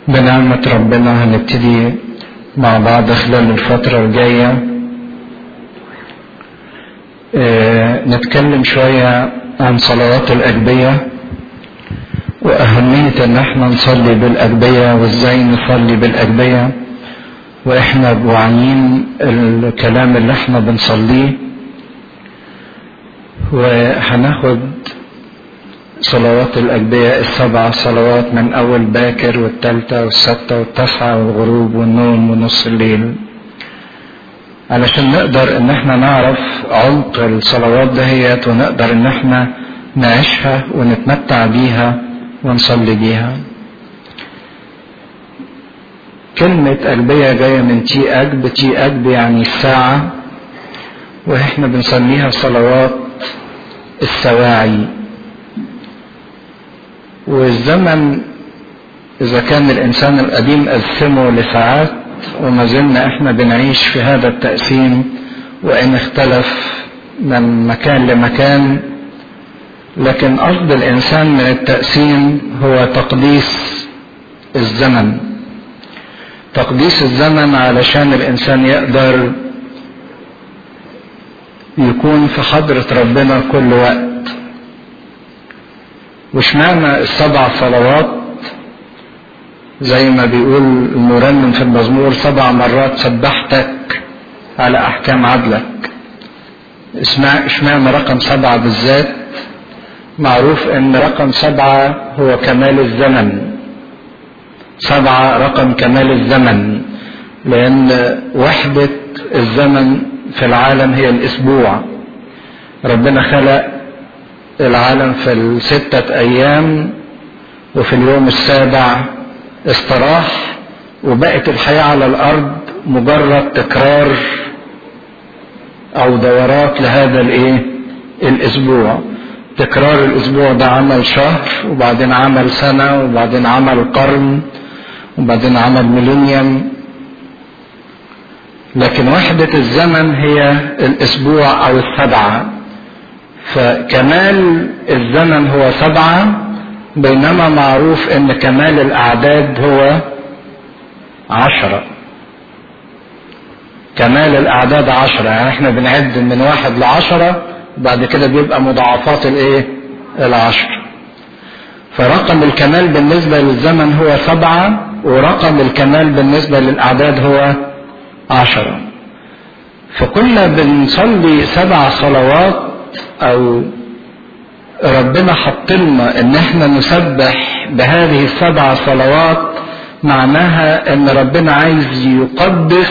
بنعمة ربنا هنبتدي مع بعض خلال الفترة الجاية اه نتكلم شوية عن صلوات الأجبية وأهمية إن احنا نصلي بالأجبية وإزاي نصلي بالأجبية وإحنا بوعيين الكلام اللي احنا بنصليه وهناخد صلوات الأجبية السبع صلوات من أول باكر والتالتة والستة والتاسعة والغروب والنوم ونص الليل علشان نقدر ان احنا نعرف عمق الصلوات دهيت ونقدر ان احنا نعيشها ونتمتع بيها ونصلي بيها كلمة أجبية جاية من تي أجب تي أجب يعني الساعة وإحنا بنسميها صلوات السواعي والزمن إذا كان الإنسان القديم قسمه لساعات وما زلنا إحنا بنعيش في هذا التقسيم وإن اختلف من مكان لمكان لكن قصد الإنسان من التقسيم هو تقديس الزمن تقديس الزمن علشان الإنسان يقدر يكون في حضرة ربنا كل وقت وش معنى السبع صلوات زي ما بيقول المرنم في المزمور سبع مرات سبحتك على احكام عدلك اسمع اشمعنى رقم سبعة بالذات معروف ان رقم سبعة هو كمال الزمن سبعة رقم كمال الزمن لان وحدة الزمن في العالم هي الاسبوع ربنا خلق العالم في الستة أيام وفي اليوم السابع استراح وبقت الحياة على الأرض مجرد تكرار أو دورات لهذا الإيه؟ الأسبوع تكرار الأسبوع ده عمل شهر وبعدين عمل سنة وبعدين عمل قرن وبعدين عمل ميلينيوم لكن وحدة الزمن هي الأسبوع أو السبعة فكمال الزمن هو سبعة بينما معروف ان كمال الاعداد هو عشرة كمال الاعداد عشرة يعني احنا بنعد من واحد لعشرة بعد كده بيبقى مضاعفات الايه العشر فرقم الكمال بالنسبة للزمن هو سبعة ورقم الكمال بالنسبة للاعداد هو عشرة فكنا بنصلي سبع صلوات او ربنا حط لنا ان احنا نسبح بهذه السبع صلوات معناها ان ربنا عايز يقدس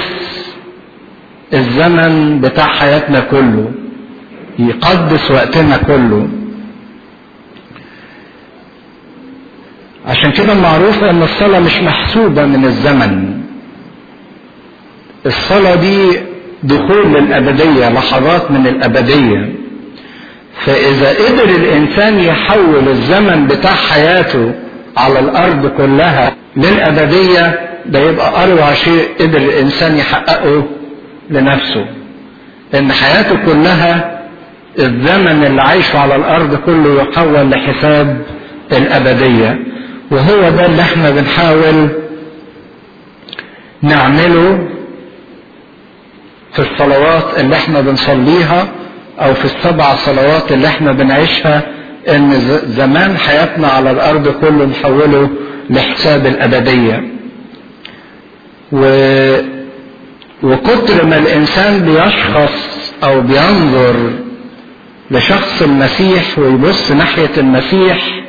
الزمن بتاع حياتنا كله يقدس وقتنا كله عشان كده معروف ان الصلاة مش محسوبة من الزمن الصلاة دي دخول للأبدية لحظات من الأبدية فإذا قدر الإنسان يحول الزمن بتاع حياته على الأرض كلها للأبدية ده يبقى أروع شيء قدر الإنسان يحققه لنفسه إن حياته كلها الزمن اللي عايشه على الأرض كله يحول لحساب الأبدية وهو ده اللي احنا بنحاول نعمله في الصلوات اللي احنا بنصليها او في السبع صلوات اللي احنا بنعيشها ان زمان حياتنا على الارض كله نحوله لحساب الابدية و وكتر ما الانسان بيشخص او بينظر لشخص المسيح ويبص ناحية المسيح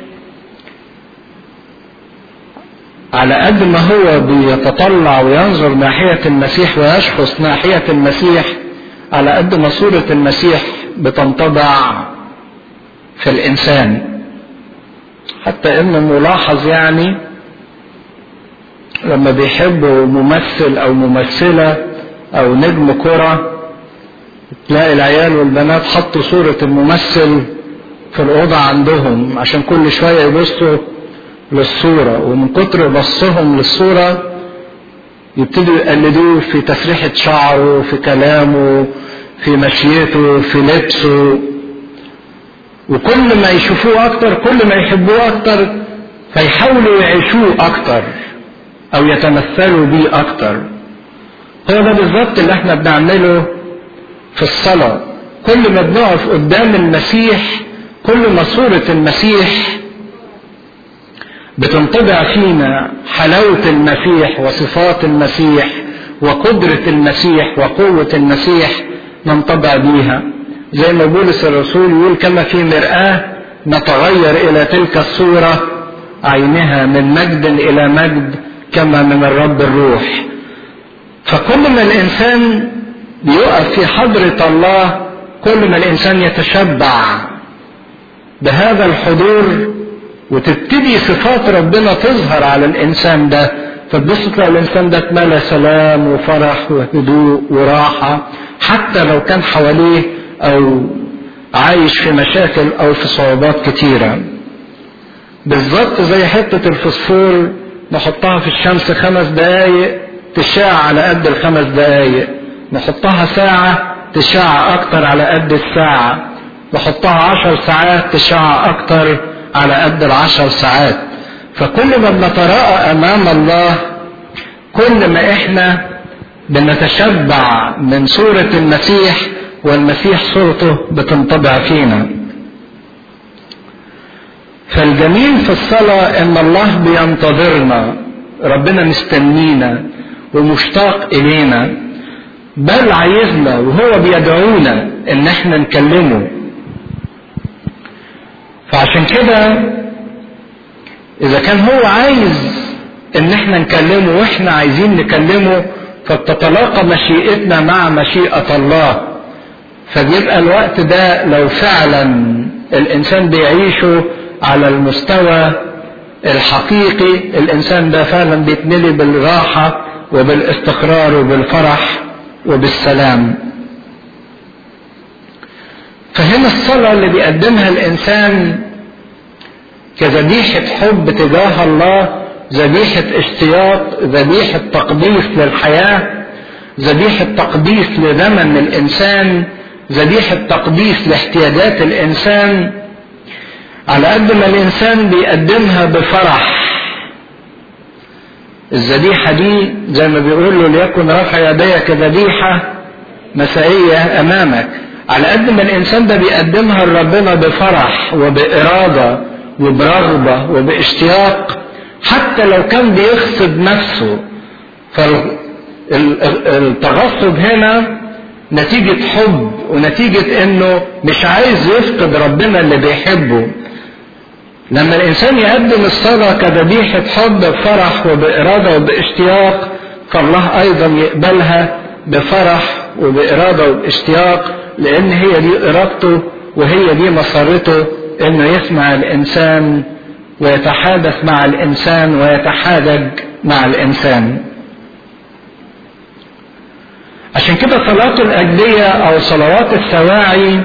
على قد ما هو بيتطلع وينظر ناحية المسيح ويشخص ناحية المسيح على قد ما صورة المسيح بتنطبع في الإنسان حتى إنه ملاحظ يعني لما بيحبوا ممثل أو ممثلة أو نجم كرة تلاقي العيال والبنات حطوا صورة الممثل في الأوضة عندهم عشان كل شوية يبصوا للصورة ومن كتر بصهم للصورة يبتدوا يقلدوه في تسريحة شعره في كلامه في مشيته في لبسه وكل ما يشوفوه اكتر كل ما يحبوه اكتر فيحاولوا يعيشوه اكتر او يتمثلوا بيه اكتر هو ده بالظبط اللي احنا بنعمله في الصلاة كل ما بنقف قدام المسيح كل ما صورة المسيح بتنطبع فينا حلاوة المسيح وصفات المسيح وقدرة المسيح وقوة المسيح ننطبع بيها زي ما بولس الرسول يقول كما في مرآة نتغير إلى تلك الصورة عينها من مجد إلى مجد كما من الرب الروح فكل ما الإنسان بيقف في حضرة الله كل ما الإنسان يتشبع بهذا الحضور وتبتدي صفات ربنا تظهر على الإنسان ده فتبص تلاقي الإنسان ده اتملى سلام وفرح وهدوء وراحة حتى لو كان حواليه أو عايش في مشاكل أو في صعوبات كتيرة بالظبط زي حتة الفوسفور نحطها في الشمس خمس دقايق تشع على قد الخمس دقايق نحطها ساعة تشع أكتر على قد الساعة نحطها عشر ساعات تشع أكتر على قد العشر ساعات فكل ما بنتراءى أمام الله كل ما إحنا بنتشبع من صورة المسيح والمسيح صورته بتنطبع فينا فالجميل في الصلاة إن الله بينتظرنا ربنا مستنينا ومشتاق إلينا بل عايزنا وهو بيدعونا إن إحنا نكلمه فعشان كده إذا كان هو عايز إن إحنا نكلمه وإحنا عايزين نكلمه فبتتلاقى مشيئتنا مع مشيئة الله فبيبقى الوقت ده لو فعلا الإنسان بيعيشه على المستوى الحقيقي الإنسان ده فعلا بيتملي بالراحة وبالاستقرار وبالفرح وبالسلام فهنا الصلاة اللي بيقدمها الإنسان كذبيحة حب تجاه الله ذبيحة اشتياق ذبيحة تقديس للحياة ذبيحة تقديس لزمن الإنسان ذبيحة تقديس لاحتياجات الإنسان على قد ما الإنسان بيقدمها بفرح الذبيحة دي زي ما بيقول له ليكن رفع يديك ذبيحة مسائية أمامك على قد ما الإنسان ده بيقدمها لربنا بفرح وبإرادة وبرغبة وباشتياق حتى لو كان بيغصب نفسه فالتغصب هنا نتيجة حب ونتيجة انه مش عايز يفقد ربنا اللي بيحبه لما الانسان يقدم الصلاة كذبيحة حب بفرح وبإرادة وباشتياق فالله ايضا يقبلها بفرح وبإرادة وباشتياق لان هي دي ارادته وهي دي مسارته انه يسمع الانسان ويتحادث مع الانسان ويتحاجج مع الانسان عشان كده صلاة الأجدية أو صلوات السواعي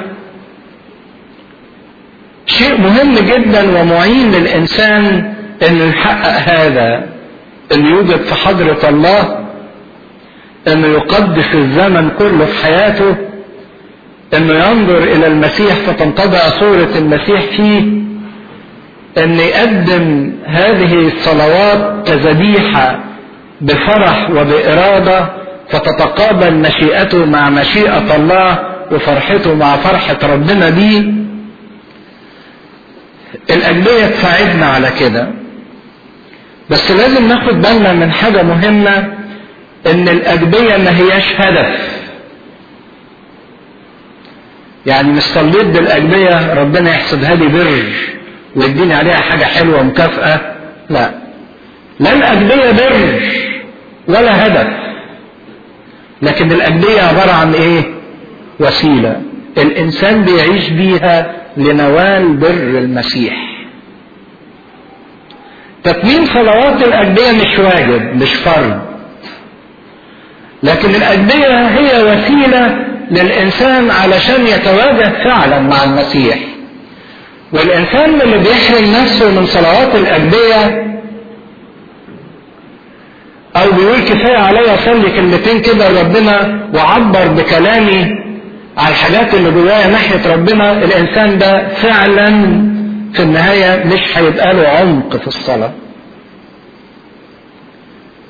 شيء مهم جدا ومعين للإنسان إنه يحقق هذا إنه يوجد في حضرة الله إنه يقدس الزمن كله في حياته إنه ينظر إلى المسيح فتنطبع صورة المسيح فيه إن يقدم هذه الصلوات كذبيحة بفرح وبإرادة فتتقابل مشيئته مع مشيئة الله وفرحته مع فرحة ربنا بيه الأجبية تساعدنا على كده بس لازم ناخد بالنا من حاجة مهمة إن الأجبية ما هياش هدف يعني مش صليت بالأجبية ربنا يحسبها لي بر ويديني عليها حاجة حلوة مكافأة لا لا الأجبية بر ولا هدف لكن الأجبية عبارة عن إيه؟ وسيلة الإنسان بيعيش بيها لنوال بر المسيح تتميم صلوات الأجبية مش واجب مش فرض لكن الأجبية هي وسيلة للإنسان علشان يتواجد فعلا مع المسيح والإنسان اللي بيحرم نفسه من صلوات الأجبية او بيقول كفايه عليا اصلي كلمتين كده لربنا واعبر بكلامي على الحاجات اللي جوايا ناحيه ربنا الانسان ده فعلا في النهايه مش هيبقى له عمق في الصلاه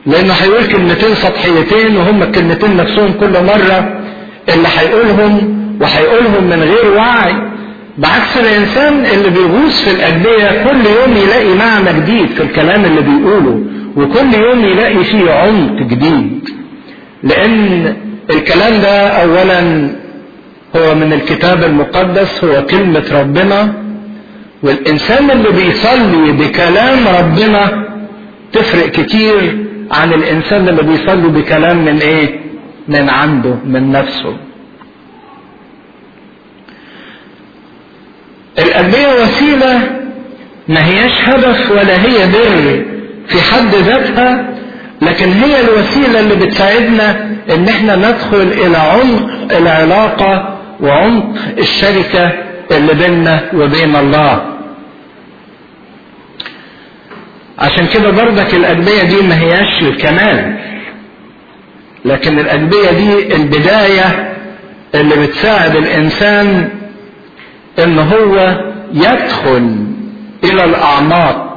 لانه هيقول كلمتين سطحيتين وهم الكلمتين نفسهم كل مرة اللي هيقولهم وهيقولهم من غير وعي بعكس الانسان اللي بيغوص في الاجبية كل يوم يلاقي معنى جديد في الكلام اللي بيقوله وكل يوم يلاقي فيه عمق جديد لان الكلام ده اولا هو من الكتاب المقدس هو كلمة ربنا والانسان اللي بيصلي بكلام ربنا تفرق كتير عن الانسان اللي بيصلي بكلام من ايه من عنده من نفسه الأنبياء وسيلة ما هياش هدف ولا هي بر في حد ذاتها لكن هي الوسيلة اللي بتساعدنا ان احنا ندخل الى عمق العلاقة وعمق الشركة اللي بيننا وبين الله عشان كده برضك الأدبية دي ما هياش الكمال لكن الأدبية دي البداية اللي بتساعد الإنسان ان هو يدخل الى الاعماق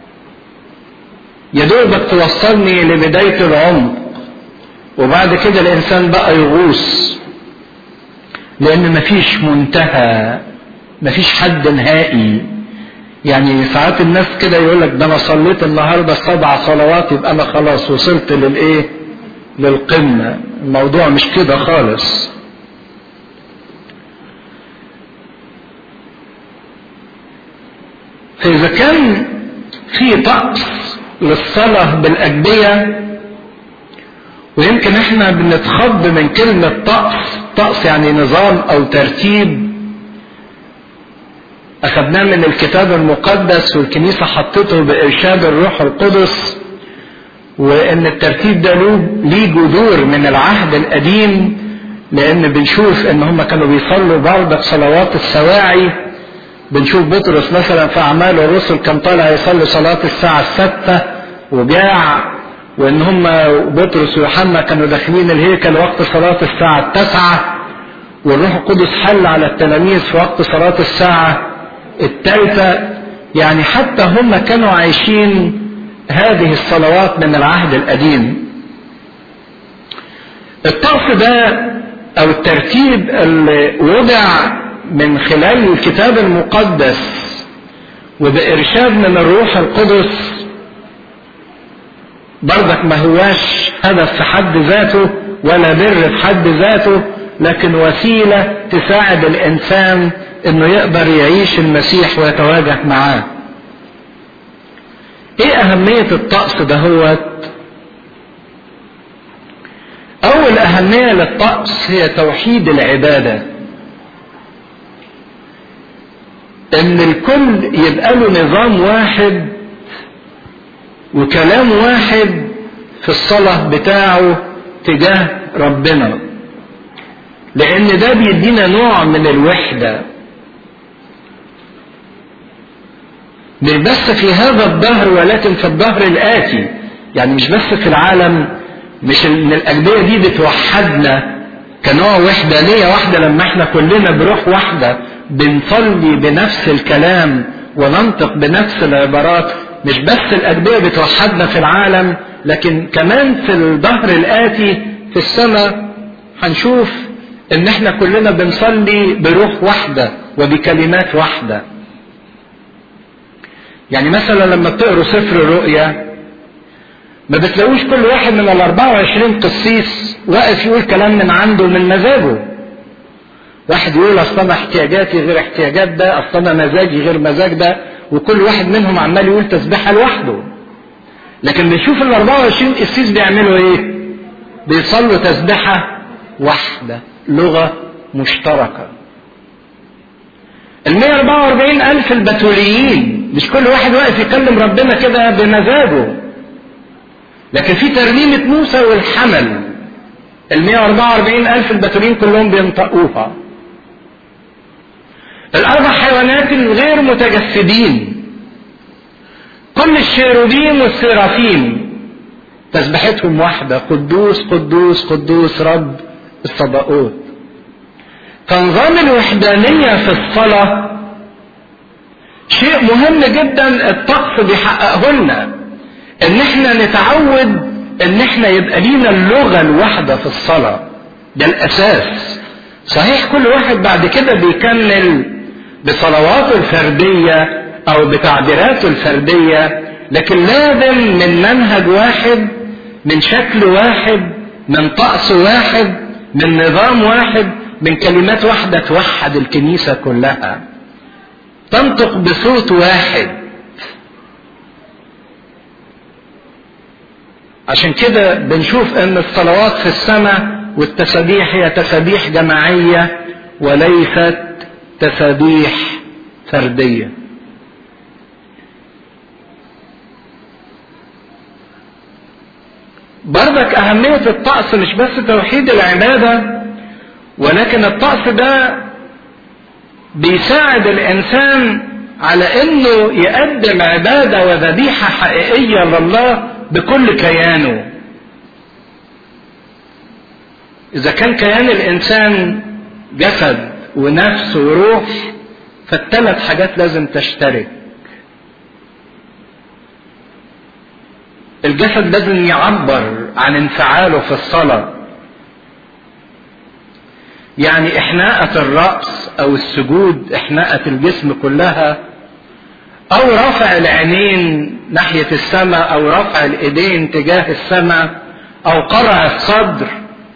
يا دوبك توصلني لبداية العمق وبعد كده الانسان بقى يغوص لان مفيش منتهى مفيش حد نهائي يعني ساعات الناس كده يقول لك ده انا صليت النهارده سبع صلوات يبقى انا خلاص وصلت للايه للقمه الموضوع مش كده خالص فإذا كان في طقس للصلاة بالأجبية ويمكن احنا بنتخض من كلمة طقس طقس يعني نظام أو ترتيب أخذناه من الكتاب المقدس والكنيسة حطته بإرشاد الروح القدس وإن الترتيب ده له ليه جذور من العهد القديم لأن بنشوف إن هم كانوا بيصلوا بردك صلوات السواعي بنشوف بطرس مثلا في اعمال الرسل كان طالع يصلي صلاه الساعه الستة وجاع وان هم بطرس ويوحنا كانوا داخلين الهيكل وقت صلاه الساعه التاسعه والروح القدس حل على التلاميذ في وقت صلاه الساعه الثالثه يعني حتى هم كانوا عايشين هذه الصلوات من العهد القديم الطقس ده او الترتيب اللي وضع من خلال الكتاب المقدس وبإرشاد من الروح القدس برضك ما هواش هدف في حد ذاته ولا بر في حد ذاته لكن وسيلة تساعد الإنسان إنه يقدر يعيش المسيح ويتواجه معاه. إيه أهمية الطقس دهوت؟ أول أهمية للطقس هي توحيد العبادة. ان الكل يبقى له نظام واحد وكلام واحد في الصلاة بتاعه تجاه ربنا لان ده بيدينا نوع من الوحدة مش بس في هذا الظهر ولكن في الظهر الآتي يعني مش بس في العالم مش ان الأجبية دي بتوحدنا كنوع وحدة ليه واحدة لما احنا كلنا بروح واحدة بنصلي بنفس الكلام وننطق بنفس العبارات مش بس الأدبية بتوحدنا في العالم لكن كمان في الظهر الآتي في السماء هنشوف ان احنا كلنا بنصلي بروح واحدة وبكلمات واحدة يعني مثلا لما بتقروا سفر الرؤيا ما بتلاقوش كل واحد من ال 24 قسيس واقف يقول كلام من عنده من مزاجه واحد يقول اصل انا احتياجاتي غير احتياجات ده اصل انا مزاجي غير مزاج ده وكل واحد منهم عمال يقول تسبيحه لوحده لكن بنشوف ال 24 قسيس بيعملوا ايه؟ بيصلوا تسبيحه واحده لغه مشتركه ال 144 ألف البتوليين مش كل واحد واقف يكلم ربنا كده بمزاجه لكن في ترنيمة موسى والحمل ال 144 ألف البتوليين كلهم بينطقوها الأربع حيوانات الغير متجسدين كل الشيروبيم والسرافيم تسبحتهم واحدة قدوس قدوس قدوس رب الصباؤوت فنظام الوحدانية في الصلاة شيء مهم جدا الطقس بيحققه لنا ان احنا نتعود ان احنا يبقى لينا اللغة الواحدة في الصلاة ده الاساس صحيح كل واحد بعد كده بيكمل بصلواته الفردية او بتعبيراته الفردية لكن لازم من منهج واحد من شكل واحد من طقس واحد من نظام واحد من كلمات واحدة توحد الكنيسة كلها تنطق بصوت واحد عشان كده بنشوف ان الصلوات في السماء والتسابيح هي تسابيح جماعية وليست تسابيح فردية برضك أهمية الطقس مش بس توحيد العبادة ولكن الطقس ده بيساعد الإنسان على إنه يقدم عبادة وذبيحة حقيقية لله بكل كيانه. إذا كان كيان الإنسان جسد ونفس وروح فالثلاث حاجات لازم تشترك. الجسد لازم يعبر عن انفعاله في الصلاة يعني إحناءة الرأس أو السجود إحناءة الجسم كلها أو رفع العينين ناحية السماء أو رفع الإيدين تجاه السماء أو قرع الصدر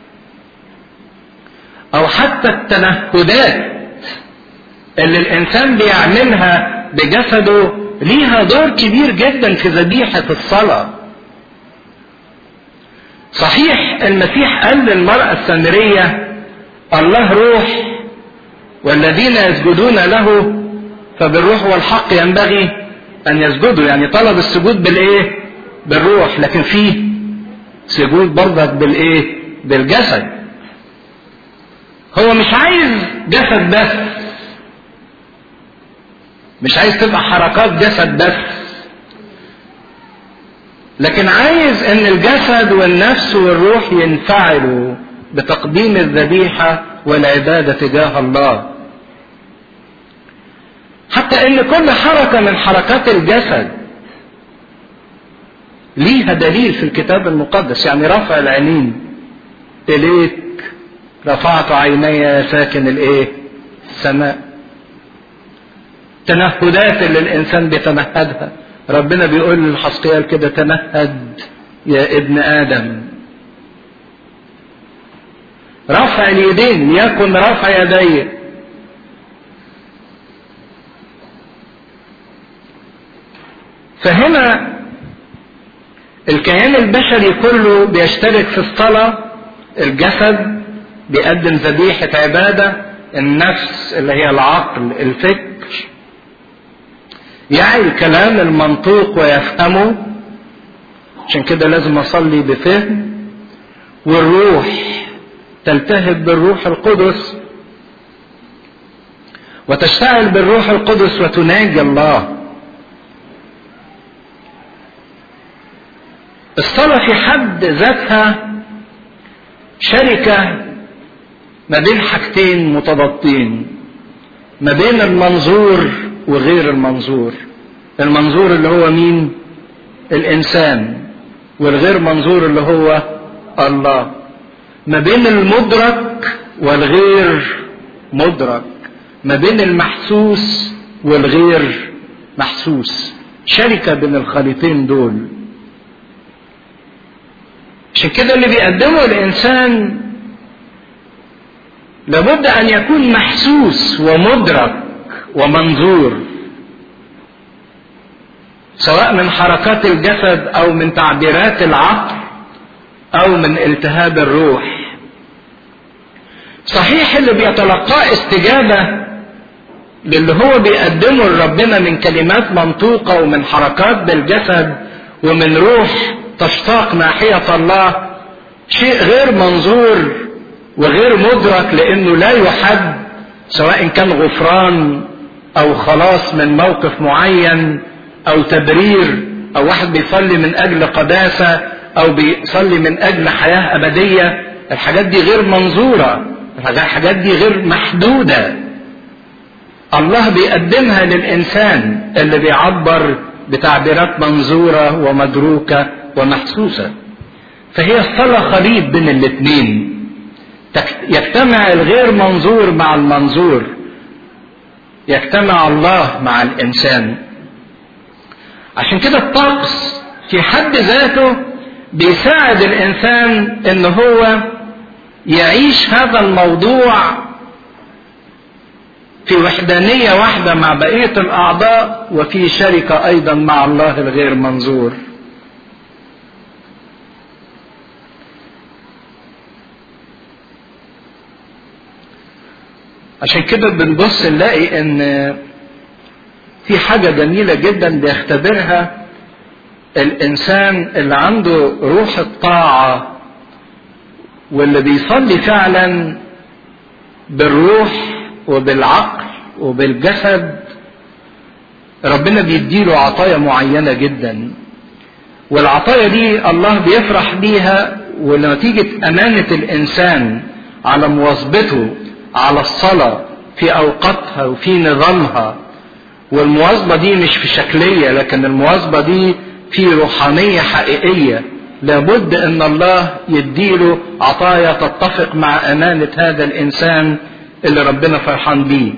أو حتى التنهدات اللي الإنسان بيعملها بجسده ليها دور كبير جدا في ذبيحة الصلاة صحيح المسيح قال للمرأة السامرية الله روح والذين يسجدون له فبالروح والحق ينبغي أن يسجدوا يعني طلب السجود بالإيه؟ بالروح لكن فيه سجود برضك بالإيه؟ بالجسد هو مش عايز جسد بس مش عايز تبقى حركات جسد بس لكن عايز ان الجسد والنفس والروح ينفعلوا بتقديم الذبيحة والعبادة تجاه الله حتى ان كل حركة من حركات الجسد ليها دليل في الكتاب المقدس يعني رفع العينين إليك رفعت عيني يا ساكن الايه السماء التنهدات اللي الانسان بيتنهدها ربنا بيقول للحسقيال كده تنهد يا ابن ادم رفع اليدين ليكن رفع يدي فهنا الكيان البشري كله بيشترك في الصلاة الجسد بيقدم ذبيحة عبادة النفس اللي هي العقل الفكر يعي الكلام المنطوق ويفهمه عشان كده لازم اصلي بفهم والروح تلتهب بالروح القدس وتشتغل بالروح القدس وتناجي الله الصلاة في حد ذاتها شركة ما بين حاجتين متضادين ما بين المنظور وغير المنظور المنظور اللي هو مين الانسان والغير منظور اللي هو الله ما بين المدرك والغير مدرك ما بين المحسوس والغير محسوس شركة بين الخليطين دول عشان كده اللي بيقدمه الانسان لابد ان يكون محسوس ومدرك ومنظور سواء من حركات الجسد او من تعبيرات العقل او من التهاب الروح صحيح اللي بيتلقاه استجابه للي هو بيقدمه لربنا من كلمات منطوقه ومن حركات بالجسد ومن روح تشتاق ناحيه الله شيء غير منظور وغير مدرك لانه لا يحد سواء كان غفران او خلاص من موقف معين او تبرير او واحد بيصلي من اجل قداسه او بيصلي من اجل حياه ابديه الحاجات دي غير منظوره الحاجات دي غير محدوده الله بيقدمها للانسان اللي بيعبر بتعبيرات منظوره ومدروكه ومحسوسه فهي الصلاة خليط بين الاثنين يجتمع الغير منظور مع المنظور يجتمع الله مع الإنسان عشان كده الطقس في حد ذاته بيساعد الإنسان إن هو يعيش هذا الموضوع في وحدانية واحدة مع بقية الأعضاء وفي شركة أيضا مع الله الغير منظور عشان كده بنبص نلاقي ان في حاجة جميلة جدا بيختبرها الانسان اللي عنده روح الطاعة واللي بيصلي فعلا بالروح وبالعقل وبالجسد ربنا بيديله عطايا معينة جدا والعطايا دي الله بيفرح بيها ونتيجة أمانة الإنسان على مواظبته على الصلاة في أوقاتها وفي نظامها والمواظبة دي مش في شكلية لكن المواظبة دي في روحانية حقيقية لابد ان الله يديله عطايا تتفق مع امانة هذا الانسان اللي ربنا فرحان بيه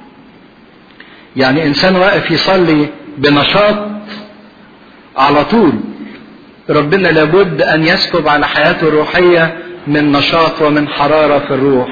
يعني انسان واقف يصلي بنشاط على طول ربنا لابد ان يسكب على حياته الروحية من نشاط ومن حرارة في الروح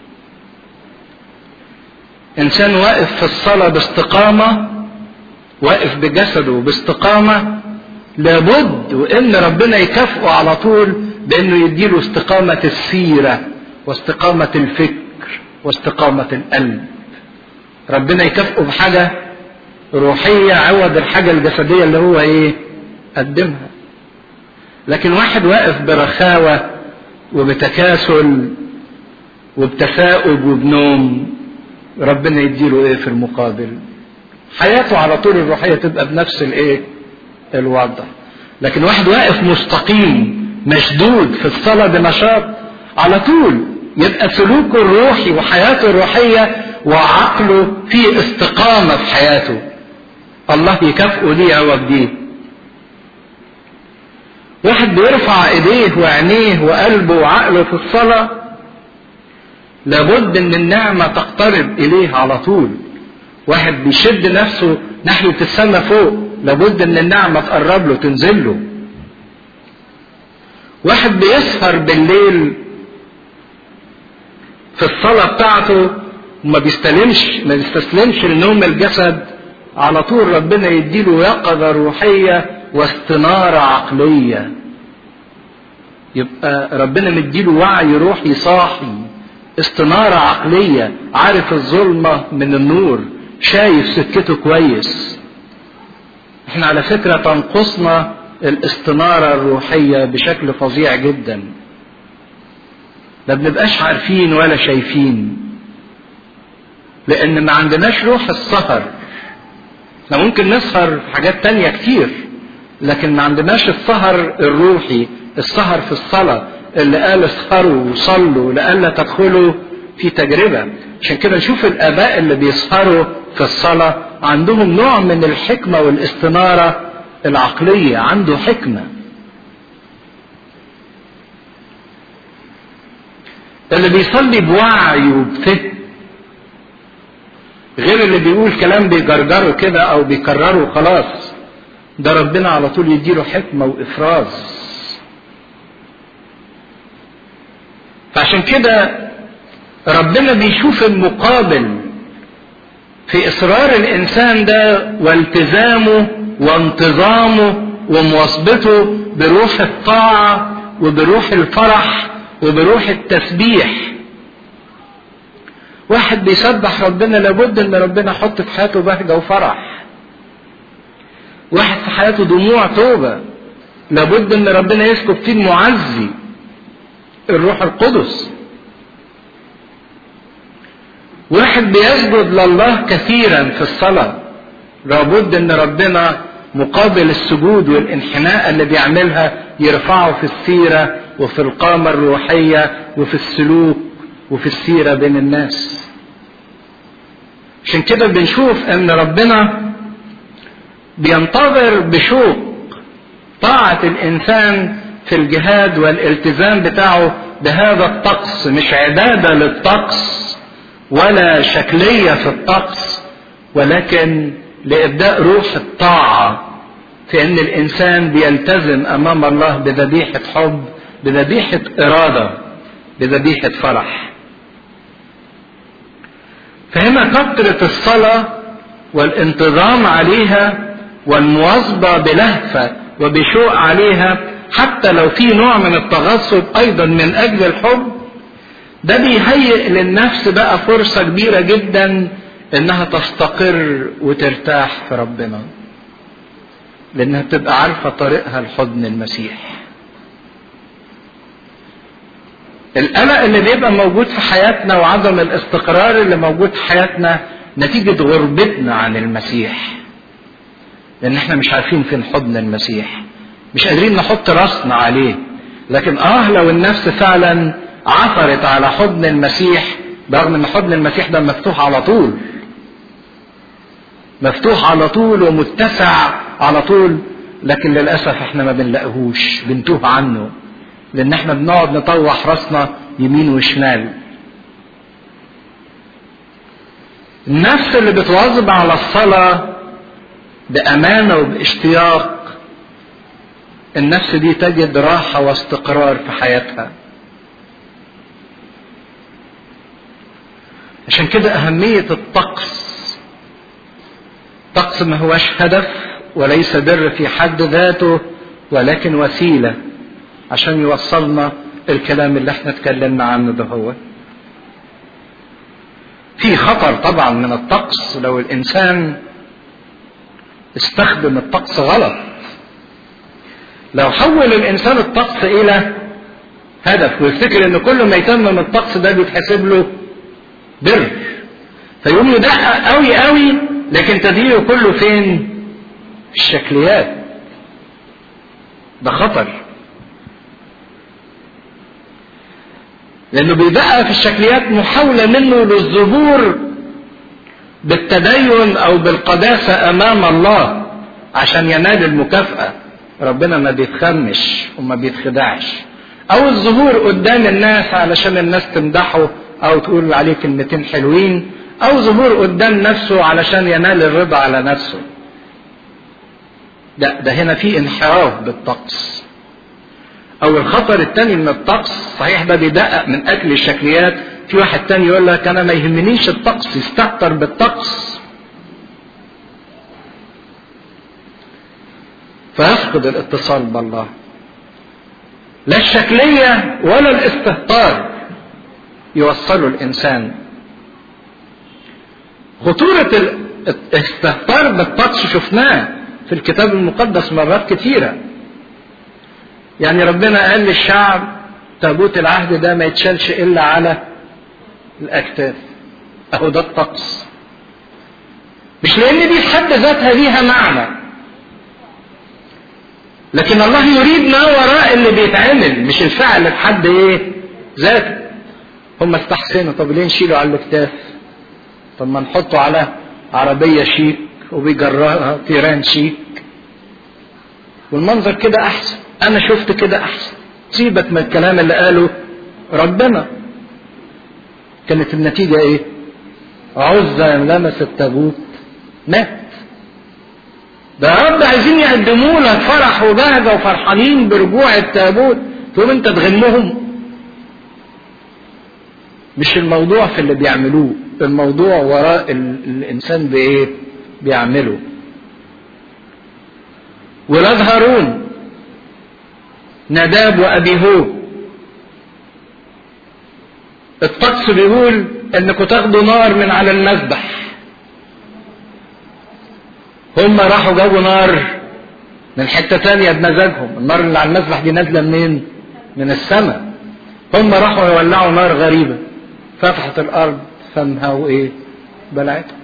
انسان واقف في الصلاة باستقامة واقف بجسده باستقامة لابد وان ربنا يكافئه على طول بانه يديله استقامة السيرة واستقامة الفكر واستقامة القلب ربنا يكافئه بحاجة روحية عوض الحاجة الجسدية اللي هو ايه قدمها لكن واحد واقف برخاوة وبتكاسل وبتثاؤب وبنوم ربنا يديله ايه في المقابل حياته على طول الروحية تبقى بنفس الايه الوضع لكن واحد واقف مستقيم مشدود في الصلاة بنشاط على طول يبقى سلوكه الروحي وحياته الروحية وعقله في استقامة في حياته الله يكافئه ليه عوض دي واحد بيرفع ايديه وعينيه وقلبه وعقله في الصلاة لابد ان النعمة تقترب اليه على طول واحد بيشد نفسه ناحية السماء فوق لابد ان النعمة تقرب له تنزل له واحد بيسهر بالليل في الصلاة بتاعته وما بيستلمش ما بيستسلمش لنوم الجسد على طول ربنا يديله يقظة روحية واستنارة عقلية يبقى ربنا مديله وعي روحي صاحي استنارة عقلية عارف الظلمة من النور شايف سكته كويس احنا على فكرة تنقصنا الاستنارة الروحية بشكل فظيع جدا لا بنبقاش عارفين ولا شايفين لان ما عندناش روح السهر احنا ممكن نسهر في حاجات تانية كتير لكن ما عندناش السهر الروحي السهر في الصلاة اللي قال اسهروا وصلوا لألا تدخلوا في تجربة عشان كده نشوف الآباء اللي بيسهروا في الصلاة عندهم نوع من الحكمة والاستنارة العقلية عنده حكمة اللي بيصلي بوعي وبفكر غير اللي بيقول كلام بيجرجره كده او بيكرره خلاص ده ربنا على طول يديله حكمة وإفراز فعشان كده ربنا بيشوف المقابل في إصرار الإنسان ده والتزامه وانتظامه ومواظبته بروح الطاعة وبروح الفرح وبروح التسبيح واحد بيسبح ربنا لابد ان ربنا يحط في حياته بهجة وفرح واحد في حياته دموع توبة لابد ان ربنا يسكب فيه المعزي الروح القدس واحد بيسجد لله كثيرا في الصلاة لابد ان ربنا مقابل السجود والانحناء اللي بيعملها يرفعه في السيرة وفي القامة الروحية وفي السلوك وفي السيرة بين الناس عشان كده بنشوف ان ربنا بينتظر بشوق طاعة الانسان في الجهاد والالتزام بتاعه بهذا الطقس مش عبادة للطقس ولا شكلية في الطقس ولكن لإبداء روح الطاعة في أن الإنسان بيلتزم أمام الله بذبيحة حب بذبيحة إرادة بذبيحة فرح فهنا كثرة الصلاة والانتظام عليها والمواظبة بلهفة وبشوق عليها حتى لو في نوع من التغصب أيضا من أجل الحب ده بيهيئ للنفس بقى فرصة كبيرة جدا إنها تستقر وترتاح في ربنا لأنها بتبقى عارفة طريقها لحضن المسيح القلق اللي بيبقى موجود في حياتنا وعدم الاستقرار اللي موجود في حياتنا نتيجة غربتنا عن المسيح لأن احنا مش عارفين فين حضن المسيح مش قادرين نحط راسنا عليه لكن اه لو النفس فعلا عثرت على حضن المسيح برغم ان حضن المسيح ده مفتوح على طول مفتوح على طول ومتسع على طول لكن للاسف احنا ما بنلاقيهوش بنتوه عنه لان احنا بنقعد نطوح راسنا يمين وشمال النفس اللي بتواظب على الصلاة بأمانة وباشتياق النفس دي تجد راحة واستقرار في حياتها عشان كده أهمية الطقس الطقس ما هوش هدف وليس بر في حد ذاته ولكن وسيلة عشان يوصلنا الكلام اللي احنا اتكلمنا عنه ده هو في خطر طبعا من الطقس لو الانسان استخدم الطقس غلط لو حول الانسان الطقس الى هدف ويفتكر ان كل ما يتمم الطقس ده بيتحسب له بر فيقوم يدقق قوي قوي لكن تدليله كله فين في الشكليات ده خطر لانه بيدقق في الشكليات محاوله منه للظهور بالتدين او بالقداسه امام الله عشان ينال المكافاه ربنا ما بيتخمش وما بيتخدعش او الظهور قدام الناس علشان الناس تمدحه او تقول عليه كلمتين حلوين او ظهور قدام نفسه علشان ينال الرضا على نفسه ده ده هنا في انحراف بالطقس او الخطر الثاني من الطقس صحيح ده بيدقق من اجل الشكليات في واحد تاني يقول لك انا ما يهمنيش الطقس يستهتر بالطقس فيفقد الاتصال بالله لا الشكلية ولا الاستهتار يوصلوا الإنسان خطورة الاستهتار بالطقس شفناه في الكتاب المقدس مرات كثيرة يعني ربنا قال للشعب تابوت العهد ده ما يتشالش إلا على الأكتاف أهو ده الطقس مش لأن دي في حد ذاتها ليها معنى لكن الله يريد ما وراء اللي بيتعمل مش الفعل في حد ايه ذاته هم استحسنوا طب ليه نشيله على الاكتاف طب ما نحطه على عربية شيك وبيجرها تيران شيك والمنظر كده احسن انا شفت كده احسن سيبك من الكلام اللي قاله ربنا كانت النتيجة ايه عزة لمس التابوت مات ده يا رب عايزين يقدموا لك فرح وبهجة وفرحانين برجوع التابوت تقوم انت تغمهم مش الموضوع في اللي بيعملوه الموضوع وراء الانسان بايه بيعمله ولاد هارون نداب وابيهو الطقس بيقول انكم تاخدوا نار من على المذبح هم راحوا جابوا نار من حته تانية بمزاجهم النار اللي على المذبح دي نازله منين من السماء هم راحوا يولعوا نار غريبه فتحت الارض فمها وايه بلعتهم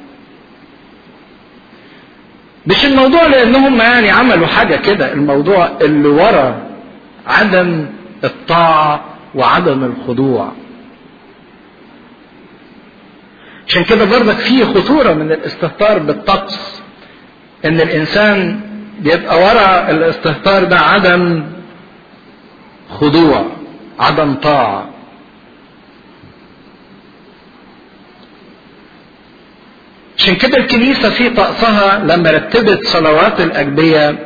مش الموضوع لانهم يعني عملوا حاجه كده الموضوع اللي ورا عدم الطاعه وعدم الخضوع عشان كده برضك فيه خطوره من الاستهتار بالطقس ان الانسان بيبقى ورا الاستهتار ده عدم خضوع عدم طاعة عشان كده الكنيسة في طقسها لما رتبت صلوات الأجبية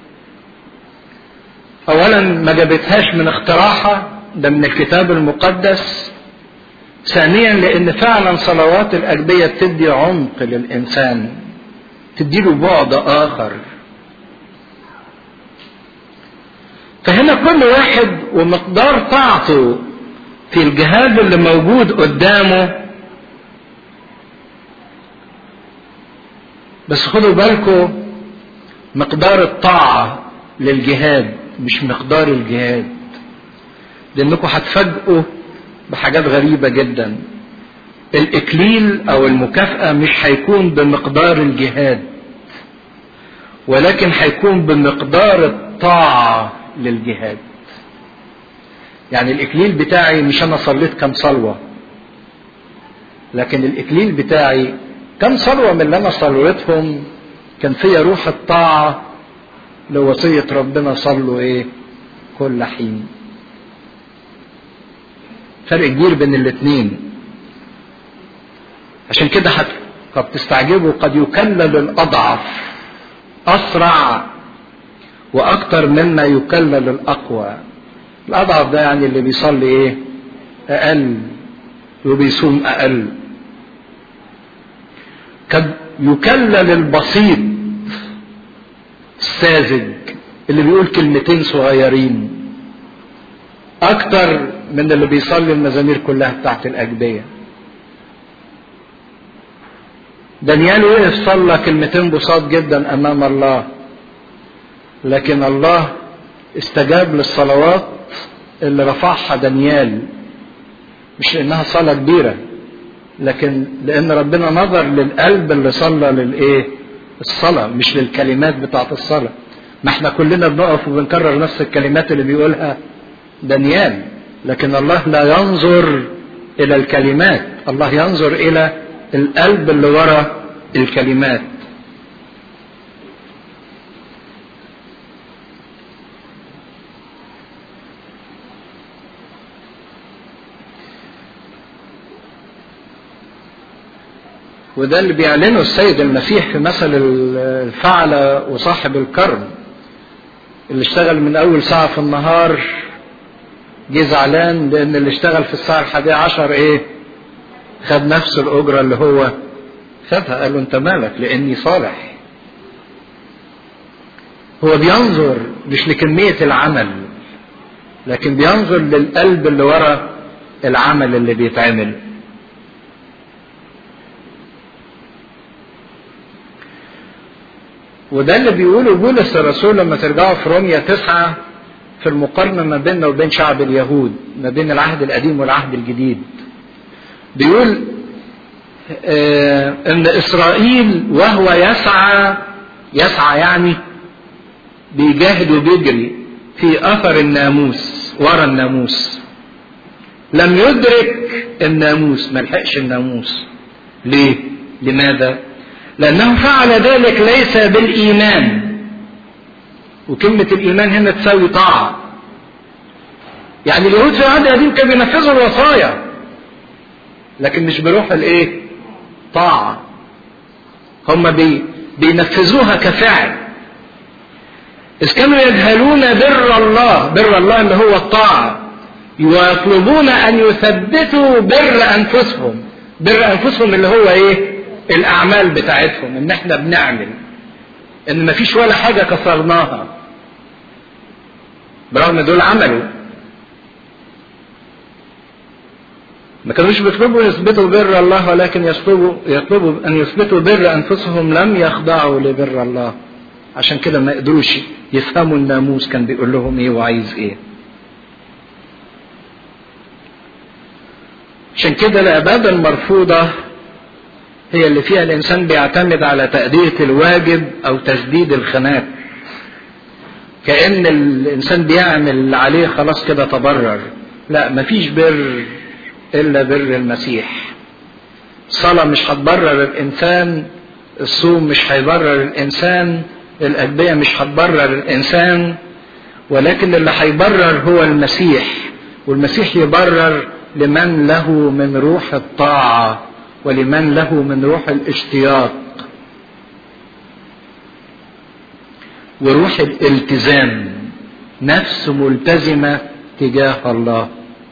أولا ما جابتهاش من اختراعها ده من الكتاب المقدس ثانيا لأن فعلا صلوات الأجبية بتدي عمق للإنسان تديله بعد آخر فهنا كل واحد ومقدار طاعته في الجهاد اللي موجود قدامه بس خدوا بالكم مقدار الطاعة للجهاد مش مقدار الجهاد لانكم هتفاجئوا بحاجات غريبة جدا الاكليل او المكافأة مش هيكون بمقدار الجهاد ولكن هيكون بمقدار الطاعة للجهاد يعني الاكليل بتاعي مش انا صليت كم صلوة لكن الاكليل بتاعي كم صلوة من اللي انا صليتهم كان فيها روح الطاعة لوصية ربنا صلوا ايه كل حين فرق كبير بين الاثنين عشان كده حت... قد تستعجبوا قد يكلل الاضعف اسرع واكثر مما يكلل الاقوى الاضعف ده يعني اللي بيصلي ايه اقل وبيصوم اقل قد يكلل البسيط الساذج اللي بيقول كلمتين صغيرين اكتر من اللي بيصلي المزامير كلها بتاعت الاجبيه دانيال وقف صلى كلمتين بساط جدا امام الله لكن الله استجاب للصلوات اللي رفعها دانيال مش لانها صلاه كبيره لكن لان ربنا نظر للقلب اللي صلى للايه الصلاه مش للكلمات بتاعت الصلاه ما احنا كلنا بنقف وبنكرر نفس الكلمات اللي بيقولها دانيال لكن الله لا ينظر الى الكلمات الله ينظر الى القلب اللي ورا الكلمات وده اللي بيعلنه السيد المسيح في مثل الفعلة وصاحب الكرم اللي اشتغل من أول ساعة في النهار جه زعلان لأن اللي اشتغل في الساعة الحادية عشر إيه؟ خد نفس الأجرة اللي هو خدها قال له أنت مالك لأني صالح هو بينظر مش لكمية العمل لكن بينظر للقلب اللي ورا العمل اللي بيتعمل وده اللي بيقوله بولس الرسول لما ترجعوا في روميا تسعة في المقارنة ما بيننا وبين شعب اليهود ما بين العهد القديم والعهد الجديد بيقول آه ان اسرائيل وهو يسعى يسعى يعني بيجاهد وبيجري في اثر الناموس ورا الناموس لم يدرك الناموس ما لحقش الناموس ليه لماذا لأنه فعل ذلك ليس بالإيمان وكلمة الإيمان هنا تساوي طاعة يعني اليهود في العهد القديم كانوا بينفذوا الوصايا لكن مش بروح الايه طاعة هم بي بينفذوها كفعل إذ كانوا يجهلون بر الله بر الله اللي هو الطاعة ويطلبون أن يثبتوا بر أنفسهم بر أنفسهم اللي هو إيه الاعمال بتاعتهم ان احنا بنعمل ان مفيش ولا حاجة كسرناها برغم دول عملوا ما كانوش بيطلبوا يثبتوا بر الله ولكن يطلبوا يطلبوا ان يثبتوا بر انفسهم لم يخضعوا لبر الله عشان كده ما قدروش يفهموا الناموس كان بيقول لهم ايه وعايز ايه عشان كده العبادة المرفوضة هي اللي فيها الإنسان بيعتمد على تأدية الواجب أو تسديد الخناق كأن الإنسان بيعمل اللي عليه خلاص كده تبرر لا مفيش بر إلا بر المسيح الصلاة مش هتبرر الإنسان الصوم مش هيبرر الإنسان الأدبية مش هتبرر الإنسان ولكن اللي هيبرر هو المسيح والمسيح يبرر لمن له من روح الطاعة ولمن له من روح الاشتياق وروح الالتزام نفس ملتزمة تجاه الله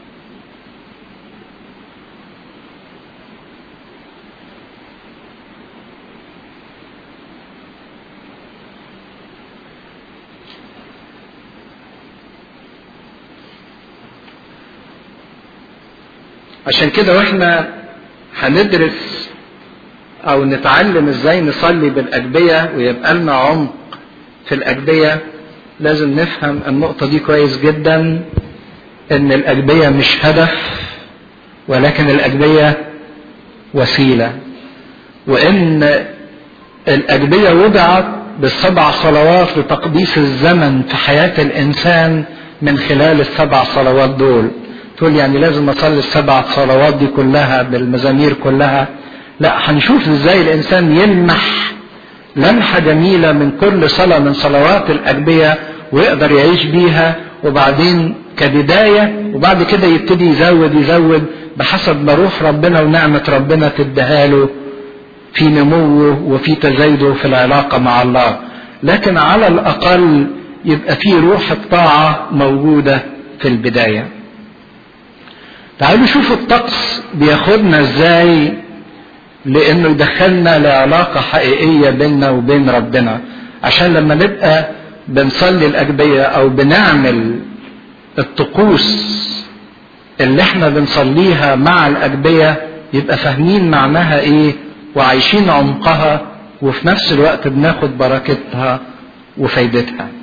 عشان كده واحنا هندرس او نتعلم ازاي نصلي بالاجبيه ويبقى لنا عمق في الاجبيه لازم نفهم النقطه دي كويس جدا ان الاجبيه مش هدف ولكن الاجبيه وسيله وان الاجبيه وضعت بالسبع صلوات لتقديس الزمن في حياه الانسان من خلال السبع صلوات دول تقول يعني لازم اصلي السبع صلوات دي كلها بالمزامير كلها لا هنشوف ازاي الانسان يلمح لمحه جميله من كل صلاه من صلوات الاجبيه ويقدر يعيش بيها وبعدين كبدايه وبعد كده يبتدي يزود يزود بحسب ما روح ربنا ونعمه ربنا تديها له في نموه وفي تزايده في العلاقه مع الله لكن على الاقل يبقى في روح الطاعه موجوده في البدايه تعالوا شوفوا الطقس بياخدنا ازاي لانه يدخلنا لعلاقة حقيقية بيننا وبين ربنا عشان لما نبقى بنصلي الأجبية أو بنعمل الطقوس اللي احنا بنصليها مع الأجبية يبقى فاهمين معناها ايه وعايشين عمقها وفي نفس الوقت بناخد بركتها وفايدتها